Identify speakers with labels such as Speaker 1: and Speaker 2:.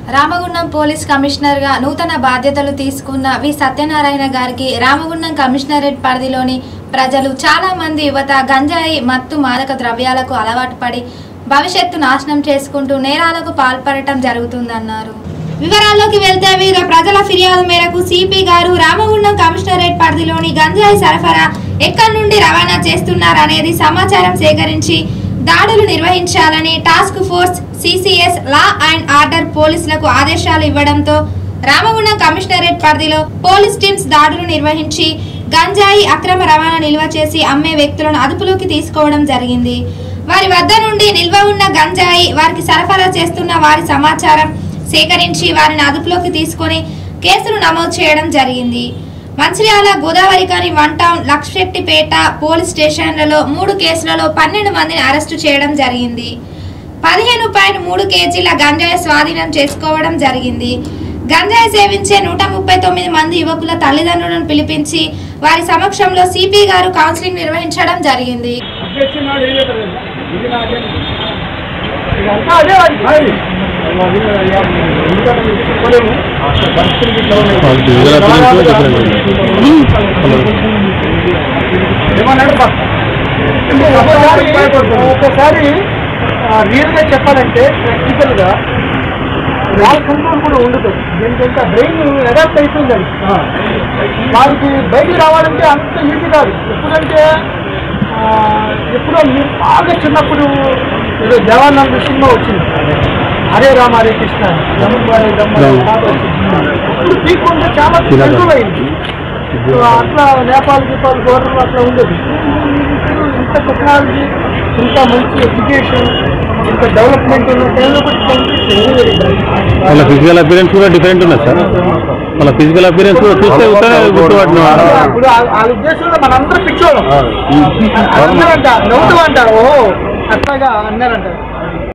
Speaker 1: Ramagundam police కమిషనర్గా నూతన బాధ్యతలు తీసుకున్న వి సత్యనారాయణ గారికి రామగుండం కమిషనరేట్ పరిధిలోని ప్రజలు చాలా మంది యువత గంజాయి మత్తు మాదక ద్రవ్యాలకు అలవాటు పడి భవిష్యత్తు నాశనం చేసుకుంటూ నేరాలకు పాల్పడటం జరుగుతుందన్నారు వివరాల్లోకి వెళ్తే వివిధ ప్రజల ఫిర్యాదు మేరకు సిపి గారు రామగుండం కమిషనరేట్ పరిధిలోని గంజాయి సరఫరా ఎక్కడి నుండి రవాణా చేస్తున్నారనేది సమాచారం సేకరించి దాడులు నిర్వహించాలని task force CCS law and order పోలీసులకు ఆదేశాలు ఇవ్వడంతో రామగుండం కమిషనరేట్ పరిధిలో పోలీస్ టీమ్స్ దాడులు నిర్వహించి గంజాయి అక్రమ రవాణా నిల్వ చేసి అమ్మే వ్యక్తులను అదుపులోకి తీసుకోవడం జరిగింది వారి వద్ద నుండి నిల్వ ఉన్న గంజాయి వారికి సరఫరా చేస్తున్న వారి సమాచారం సేకరించి వారిని అదుపులోకి తీసుకొని కేసులు నమోదు చేయడం జరిగింది Mancherial Godavarikhani one town Luxettipet police స్టేషన్లలో మూడు కేసులలో పన్నెండు మందిని అరెస్టు చేయడం జరిగింది పదిహేను పాయింట్ మూడు కేజీల గంజాయి స్వాధీనం చేసుకోవడం జరిగింది గంజాయి సేవించే నూట ముప్పై తొమ్మిది మంది యువకుల తల్లిదండ్రులను పిలిపించి వారి సమక్షంలో సిపి గారు కౌన్సిలింగ్ నిర్వహించడం జరిగింది
Speaker 2: అధ్యక్షుడు ఏం చెప్పలేదు ఇది నాకే ఇదంతా అదే అది మరి అది ఎందుకంటే మీకు చెప్పలేము పరిస్థితులు ఇట్లా ఉన్నాయి.
Speaker 3: వాళ్ళు దిగుదల పిల్లలు
Speaker 2: ఏమన్నాడు బా? ఒకసారి ఒకసారి రియల్ గా చెప్పాలంటే ప్రాక్టికల్ గా వాళ్ళ కంట్రోల్ కూడా ఉండదు దీనికంటే బ్రెయిన్ అడాప్ట్ అవుతుంది అది వారికి బయటికి రావాలంటే అంత ఈజీ కాదు ఎప్పుడంటే ఆ, ఎప్పుడో మీరు బాగా చిన్నప్పుడు ఏదో దేవానంద సినిమా వచ్చింది హరే రామ హరే కృష్ణ రమణ హరే రమ్మ
Speaker 3: అవును.
Speaker 2: పాట వచ్చింది అప్పుడు తీసుకుంటే చాలా కంట్రోల్ అయింది సో అట్లా నేపాల్ గీపాల్ బోర్డర్ అట్లా ఉండేది ఇప్పుడు ఇంత టెక్నాలజీ ఇంత మంచి ఎడ్యుకేషన్ ఇంత డెవలప్మెంట్ ఉన్న టైంలో కూడా
Speaker 3: వాళ్ళ ఫిజికల్ అపీరెన్స్ కూడా డిఫరెంట్ ఉన్నది సార్ వాళ్ళ ఫిజికల్ అపీరెన్స్ కూడా చూస్తే ఉత్తరే గుర్తుపట్టిన
Speaker 2: ఇప్పుడు ఆ- ఆ ఉద్దేశంలో మనందరూ పిచ్చోళ్ళం అందరూ అంటారు నవ్వుతూ అంటారు ఓ అట్లాగా అన్నారంటారు